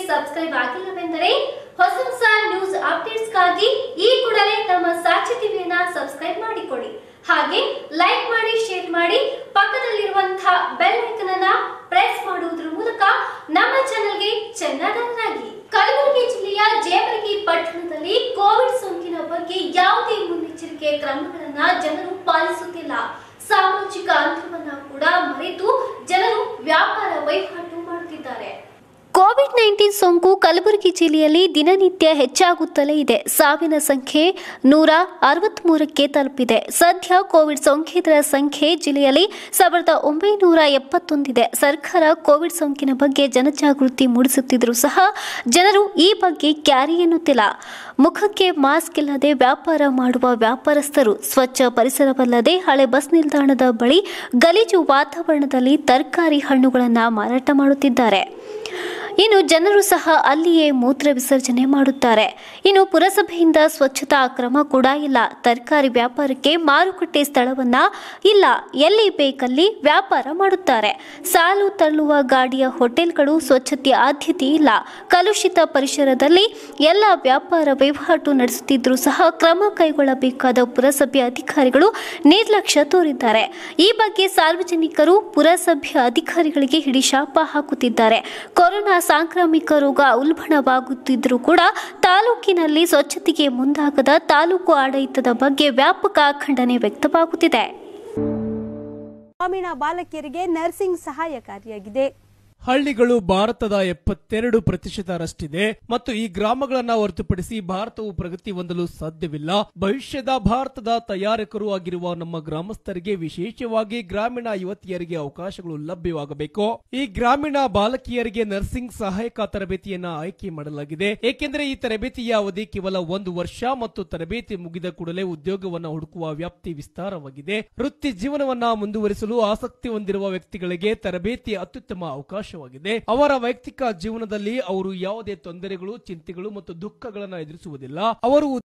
subscribe ಆಗಿಲ್ಲವೆಂದರೆ ಹೊಸ ಹೊಸ news ಅಪ್ಡೇಟ್ಸ್ಗಾಗಿ ಈ ಕೂಡಲೇ ನಮ್ಮ ಸಾಕ್ಷಿ ಟಿವಿಯನ್ನ ಸಬ್ಸ್ಕ್ರೈಬ್ ಮಾಡಿಕೊಳ್ಳಿ ಹಾಗೆ ಲೈಕ್ ಮಾಡಿ ಶೇರ್ ಮಾಡಿ ಪಕ್ಕದಲ್ಲಿರುವಂತಹ ಬೆಲ್ ಐಕನ್ ಅನ್ನ ಪ್ರೆಸ್ ಮಾಡುವುದರ ಮೂಲಕ ನಮ್ಮ ಚಾನೆಲ್ಗೆ ಚೆನ್ನಾಗಿ ಕಲಬುರಗಿ ಜಿಲ್ಲೆಯ ಜೇವರಗಿ ಪಟ್ಟಣದಲ್ಲಿ ಕೋವಿಡ್ ಸೋಂಕಿನ ಬಗ್ಗೆ ಯಾವುದೇ ಮುನ್ನೆಚ್ಚರಿಕೆ ಕ್ರಮಗಳನ್ನ ಜನರು ಪಾಲಿಸುತ್ತಿಲ್ಲ ಸಾಮಾಜಿಕ ಅಂತರವನ್ನ ಕೂಡ ಮರೆತು ಜನರು ವ್ಯಾಪಾರ ವಹಿವಾಟು ಮಾಡುತ್ತಿದ್ದಾರೆ ಕೋವಿಡ್ ನೈನ್ಟೀನ್ ಸೋಂಕು ಕಲಬುರಗಿ ಜಿಲ್ಲೆಯಲ್ಲಿ ದಿನನಿತ್ಯ ಹೆಚ್ಚಾಗುತ್ತಲೇ ಇದೆ ಸಾವಿನ ಸಂಖ್ಯೆ ನೂರ ಅರವತ್ಮೂರಕ್ಕೆ ತಲುಪಿದೆ ಸದ್ಯ ಕೋವಿಡ್ ಸೋಂಕಿತರ ಸಂಖ್ಯೆ ಜಿಲ್ಲೆಯಲ್ಲಿ ಸಾವಿರದ ಒಂಬೈನೂರ ಎಪ್ಪತ್ತೊಂದಿದೆ ಸರ್ಕಾರ ಕೋವಿಡ್ ಸೋಂಕಿನ ಬಗ್ಗೆ ಜನಜಾಗೃತಿ ಮೂಡಿಸುತ್ತಿದ್ದರೂ ಸಹ ಜನರು ಈ ಬಗ್ಗೆ ಕ್ಯಾರಿ ಎನ್ನುತ್ತಿಲ್ಲ ಮುಖಕ್ಕೆ ಮಾಸ್ಕ್ ಇಲ್ಲದೆ ವ್ಯಾಪಾರ ಮಾಡುವ ವ್ಯಾಪಾರಸ್ಥರು ಸ್ವಚ್ಛ ಪರಿಸರವಲ್ಲದೆ ಹಳೆ ಬಸ್ ನಿಲ್ದಾಣದ ಬಳಿ ಗಲೀಜು ವಾತಾವರಣದಲ್ಲಿ ತರಕಾರಿ ಹಣ್ಣುಗಳನ್ನು ಮಾರಾಟ ಮಾಡುತ್ತಿದ್ದಾರೆ ಇನ್ನು ಜನರು ಸಹ ಅಲ್ಲಿಯೇ ಮೂತ್ರ ವಿಸರ್ಜನೆ ಮಾಡುತ್ತಾರೆ ಇನ್ನು ಪುರಸಭೆಯಿಂದ ಸ್ವಚ್ಛತಾ ಕ್ರಮ ಕೂಡ ಇಲ್ಲ ತರಕಾರಿ ವ್ಯಾಪಾರಕ್ಕೆ ಮಾರುಕಟ್ಟೆ ಸ್ಥಳವನ್ನ ಇಲ್ಲ ಎಲ್ಲಿ ಬೇಕಲ್ಲಿ ವ್ಯಾಪಾರ ಮಾಡುತ್ತಾರೆ ಸಾಲು ತಳ್ಳುವ ಗಾಡಿಯ ಹೋಟೆಲ್ಗಳು ಸ್ವಚ್ಛತೆಯ ಆದ್ಯತೆ ಇಲ್ಲ ಕಲುಷಿತ ಪರಿಸರದಲ್ಲಿ ಎಲ್ಲ ವ್ಯಾಪಾರ ವಹಿವಾಟು ನಡೆಸುತ್ತಿದ್ದರೂ ಸಹ ಕ್ರಮ ಕೈಗೊಳ್ಳಬೇಕಾದ ಪುರಸಭೆ ಅಧಿಕಾರಿಗಳು ನಿರ್ಲಕ್ಷ್ಯ ತೋರಿದ್ದಾರೆ ಈ ಬಗ್ಗೆ ಸಾರ್ವಜನಿಕರು ಪುರಸಭೆ ಅಧಿಕಾರಿಗಳಿಗೆ ಹಿಡಿಶಾಪ ಹಾಕುತ್ತಿದ್ದಾರೆ ಕೊರೋನಾ ಸಾಂಕ್ರಾಮಿಕ ರೋಗ ಉಲ್ಬಣವಾಗುತ್ತಿದ್ದರೂ ಕೂಡ ತಾಲೂಕಿನಲ್ಲಿ ಸ್ವಚ್ಛತೆಗೆ ಮುಂದಾಗದ ತಾಲೂಕು ಆಡಳಿತದ ಬಗ್ಗೆ ವ್ಯಾಪಕ ಖಂಡನೆ ವ್ಯಕ್ತವಾಗುತ್ತಿದೆ ಗ್ರಾಮೀಣ ಬಾಲಕಿಯರಿಗೆ ನರ್ಸಿಂಗ್ ಸಹಾಯಕಾರಿಯಾಗಿದೆ ಹಳ್ಳಿಗಳು ಭಾರತದ ಎಪ್ಪತ್ತೆರಡು ಪ್ರತಿಶತರಷ್ಟಿದೆ ಮತ್ತು ಈ ಗ್ರಾಮಗಳನ್ನ ಹೊರತುಪಡಿಸಿ ಭಾರತವು ಪ್ರಗತಿ ಹೊಂದಲು ಸಾಧ್ಯವಿಲ್ಲ ಭವಿಷ್ಯದ ಭಾರತದ ತಯಾರಕರು ಆಗಿರುವ ನಮ್ಮ ಗ್ರಾಮಸ್ಥರಿಗೆ ವಿಶೇಷವಾಗಿ ಗ್ರಾಮೀಣ ಯುವತಿಯರಿಗೆ ಅವಕಾಶಗಳು ಲಭ್ಯವಾಗಬೇಕು ಈ ಗ್ರಾಮೀಣ ಬಾಲಕಿಯರಿಗೆ ನರ್ಸಿಂಗ್ ಸಹಾಯಕ ತರಬೇತಿಯನ್ನ ಆಯ್ಕೆ ಮಾಡಲಾಗಿದೆ ಏಕೆಂದರೆ ಈ ತರಬೇತಿಯ ಅವಧಿ ಕೇವಲ ಒಂದು ವರ್ಷ ಮತ್ತು ತರಬೇತಿ ಮುಗಿದ ಕೂಡಲೇ ಉದ್ಯೋಗವನ್ನ ಹುಡುಕುವ ವ್ಯಾಪ್ತಿ ವಿಸ್ತಾರವಾಗಿದೆ ವೃತ್ತಿ ಜೀವನವನ್ನ ಮುಂದುವರಿಸಲು ಆಸಕ್ತಿ ಹೊಂದಿರುವ ವ್ಯಕ್ತಿಗಳಿಗೆ ತರಬೇತಿ ಅತ್ಯುತ್ತಮ ಅವಕಾಶವಾಗಿದೆ ಅವರ ವೈಯಕ್ತಿಕ ಜೀವನದಲ್ಲಿ ಅವರು ಯಾವುದೇ ತೊಂದರೆಗಳು ಚಿಂತೆಗಳು ಮತ್ತು ದುಃಖಗಳನ್ನು ಎದುರಿಸುವುದಿಲ್ಲ ಅವರು